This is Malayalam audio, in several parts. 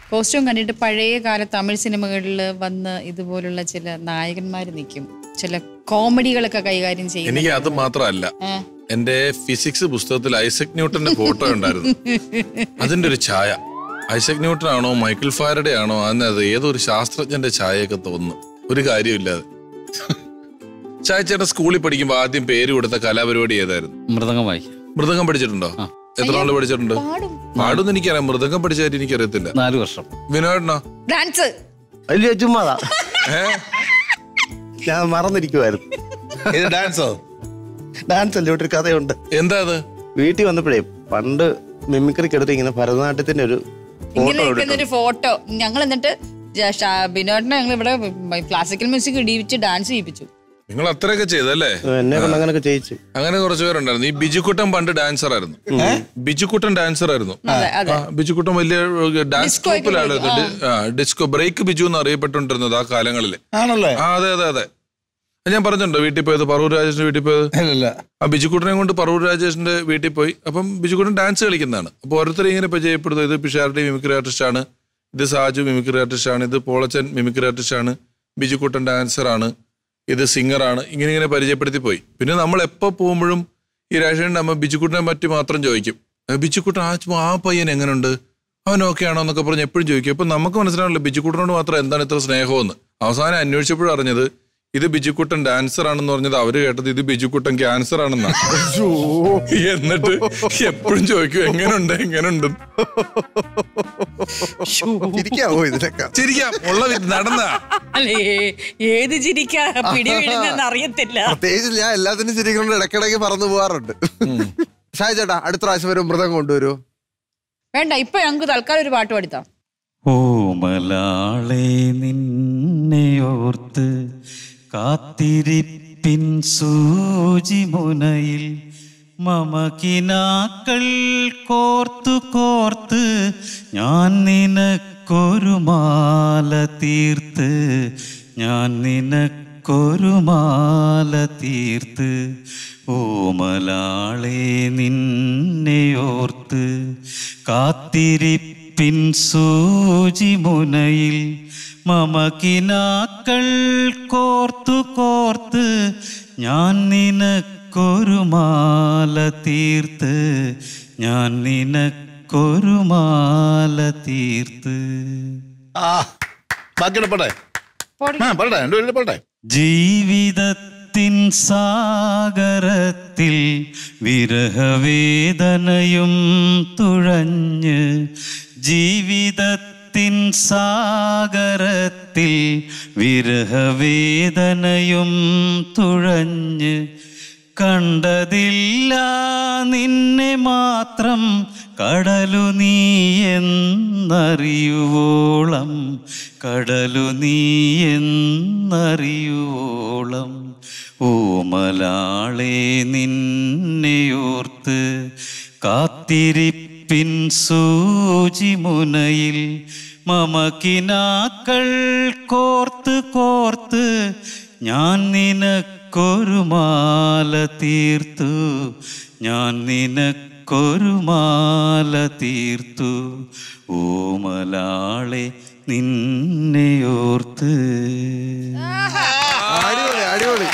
കോസ്റ്റ്യൂം കണ്ടിട്ട് പഴയ കാല തമിഴ് സിനിമകളിൽ വന്ന് ഇതുപോലുള്ള ചില നായകന്മാർ നിൽക്കും ചില കോമഡികളൊക്കെ കൈകാര്യം ചെയ്യും എനിക്ക് അത് മാത്രമല്ല എന്റെ ഫിസിക്സ് പുസ്തകത്തിൽ ഐസക് ന്യൂട്ടന്റെ ഫോട്ടോ ഉണ്ടായിരുന്നു അതിന്റെ ഒരു ഛായ ഐസക് ന്യൂട്ടൻ ആണോ മൈക്കിൾ ഫാരഡെ ആണോ അത് ഏതോ ഒരു ശാസ്ത്രജ്ഞന്റെ ഛായയൊക്കെ തോന്നുന്നു ഒരു കാര്യമില്ലാതെ ഛായ ചേട്ടൻ സ്കൂളിൽ പഠിക്കുമ്പോ ആദ്യം പേര് കൊടുത്ത കലാപരിപാടി ഏതായിരുന്നു മൃദംഗം വായിക്കും മൃദംഗം പഠിച്ചിട്ടുണ്ടോ എത്ര നാള് പഠിച്ചിട്ടുണ്ട് പാടും പാടുന്ന എനിക്കറിയാം മൃദംഗം പഠിച്ചായിട്ട് എനിക്കറിയത്തില്ല നാല് വർഷം വിനോദനോ ഡാൻസ് വലിയ ചുമ്മാതാ ഏ ഞാൻ മറന്നിരിക്കുമായിരുന്നു ഇത് ഡാൻസോ ഡാൻസ് അല്ലേ ഒരു കഥയുണ്ട് എന്താ അത് വീട്ടിൽ വന്നപ്പോഴേ പണ്ട് മിമിക്രിക്ക് എടുത്ത് ഇങ്ങനെ ഭരതനാട്യത്തിന്റെ ഒരു ഇങ്ങനെ ഫോട്ടോ നിൽക്കുന്ന ഒരു ഫോട്ടോ ഞങ്ങൾ എന്നിട്ട് ജ- ഷാ- ബിനോദിനെ ഞങ്ങൾ ഇവിടെ ക്ലാസിക്കൽ മ്യൂസിക് ഇടിവിച്ച് ഡാൻസ് ചെയ്യിപ്പിച്ചു നിങ്ങൾ അത്രയൊക്കെ ചെയ്തല്ലേ എന്നെ കൊണ്ട് അങ്ങനെയൊക്കെ ചെയ്യിച്ചു അങ്ങനെ കുറച്ച് പേരുണ്ടായിരുന്നു ഈ ബിജുക്കുട്ടൻ പണ്ട് ഡാൻസർ ആയിരുന്നു ബിജുക്കുട്ടൻ ഡാൻസർ ആയിരുന്നു അതെ അതെ ആ, ബിജുക്കുട്ടൻ വലിയ ഡാൻസ് Disco ഒക്കെ ട്രൂപ്പിലായിരുന്നു ഡിസ്കോ ബ്രേക്ക് ബിജു എന്ന് അറിയപ്പെട്ടുകൊണ്ടിരുന്നത് ആ കാലങ്ങളിൽ ആണല്ലേ ആ അതെ അതെ അതെ അത് ഞാൻ പറഞ്ഞിട്ടുണ്ടോ വീട്ടിൽ പോയത് പറവൂർ രാജേഷിന്റെ വീട്ടിൽ പോയത് ഇല്ല ആ ബിജുക്കുട്ടനെ കൊണ്ട് പറവൂർ രാജേഷിന്റെ വീട്ടിൽ പോയി അപ്പം ബിജുക്കുട്ടൻ ഡാൻസ് കളിക്കുന്നതാണ് അപ്പൊ ഓരോരുത്തരും ഇങ്ങനെ പരിചയപ്പെടുന്നു ഇത് പിഷാരടി മിമിക്രി ആർട്ടിസ്റ്റ് ആണ് ഇത് സാജു മിമിക്രി ആർട്ടിസ്റ്റ് ആണ് ഇത് പോളച്ചൻ മിമിക്രി ആർട്ടിസ്റ്റ് ആണ് ബിജുക്കുട്ടൻ ഡാൻസർ ആണ് ഇത് സിംഗർ ആണ് ഇങ്ങനെ ഇങ്ങനെ പരിചയപ്പെടുത്തി പോയി പിന്നെ നമ്മൾ എപ്പോ പോകുമ്പോഴും ഈ രാജേഷിന്റെ അമ്മ ബിജുക്കുട്ടനെ പറ്റി മാത്രം ചോദിക്കും "ഏ, ബിജുക്കുട്ടൻ ആ ചുമ്മാ ആ പയ്യൻ എങ്ങനെയുണ്ട് അവൻ ഓക്കെ ആണോ എന്നൊക്കെ പറഞ്ഞ് എപ്പോഴും ചോദിക്കും അപ്പൊ നമുക്ക് മനസ്സിലാണല്ലോ ബിജുക്കുട്ടനോട് മാത്രം എന്താണ് ഇത്ര സ്നേഹമെന്ന് അവസാനം അന്വേഷിച്ചപ്പോഴും അറിഞ്ഞത് ഇത് ബിജുക്കുട്ടൻ ഡാൻസർ ആണെന്ന് പറഞ്ഞത് അവര് കേട്ടത് ഇത് ബിജുക്കുട്ടൻ ക്യാൻസർ ആണെന്നാണ് എന്നിട്ട് എപ്പോഴും ചോദിക്കും എങ്ങനുണ്ട് എങ്ങനുണ്ട് ഇരിക്കാവോ ഇതിനൊക്കെ ചിരിക്കാം ഉള്ള വി- നടന്ന അല്ലേ ഏത് ചിരിക്കാ പിടി വീഴുന്നെന്ന് അറിയത്തില്ല പ്രത്യേകിച്ച് ഞാൻ എല്ലാത്തിനും ചിരിക്കൊണ്ട് ഇടയ്ക്കിടയ്ക്ക് പറന്നു പോകാറുണ്ട് ഷായ് ചേട്ടാ അടുത്ത പ്രാവശ്യം വരും മൃതം കൊണ്ടുവരുമോ വേണ്ട ഇപ്പൊ ഞങ്ങൾക്ക് തൽക്കാലം ഒരു പാട്ട് പാടിത്താം ഓമലാളെ നിന്നെയോർത്ത് കാത്തിരിപ്പിൻ സൂചിമുനയിൽ മമകിനാക്കൾ കോർത്തു കോർത്ത് ഞാൻ നിനക്കൊരു മാല തീർത്ത് ഞാൻ നിനക്കൊരു മാല തീർത്ത് ഓമലാളെ നിന്നെയോർത്ത് കാത്തിരിപ്പിൻ സൂചിമുനയിൽ മമകിനാക്കൾ കോർത്തു കോർത്ത് ഞാൻ നിനക്കൊരു മാല തീർത്ത് ഞാൻ നിനക്കൊരു മാല തീർത്ത് ആ ബാക്കിയുടെ പോട്ടെ ആ പോട്ടെ രണ്ടു പേരുടെ പോട്ടെ ജീവിതത്തിൻ സാഗരത്തിൽ വിരഹവേദനയും തുഴഞ്ഞ് ജീവിതത്തിൻ സാഗരത്തിൽ വിരഹവേദനയും തുഴഞ്ഞ് കണ്ടതില്ല നിന്നെ മാത്രം കടലു നീ എന്നറിയുവോളം കടലു നീ എന്നറിയുവോളം ഓമലാളെ നിന്നെയോർത്ത് കാത്തിരിപ്പിൻ സൂചിമുനയിൽ മമക്കിനാക്കൾ കോർത്ത് കോർത്ത് ഞാൻ നിനക്കൊരു മാല തീർത്തു ഞാൻ നിനക്കൊരു മാല തീർത്തു ഓമലാളെ നിന്നെയോർത്ത് അടിപൊളി അടിപൊളി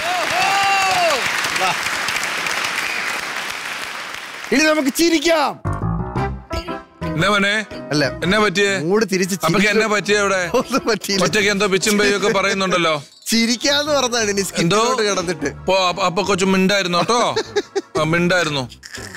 ഇനി നമുക്ക് ചിരിക്കാം എന്നാ മോനെ അല്ല എന്നാ പറ്റിയേ മൂട് തിരിച്ച് അപ്പൊക്ക് എന്നാ പറ്റിയ ഇവിടെ ഒന്നും പറ്റിയില്ല ഒറ്റയ്ക്ക് എന്തോ പിച്ചും പേയും ഒക്കെ പറയുന്നുണ്ടല്ലോ ചിരിക്കാന്ന് പറഞ്ഞാണ് ഇനി എന്തോ സ്കിറ്റോട്ട് കിടന്നിട്ട് പോ അപ്പൊ- അപ്പൊ കൊച്ചു മിണ്ടായിരുന്നു കേട്ടോ ആ, മിണ്ടായിരുന്നു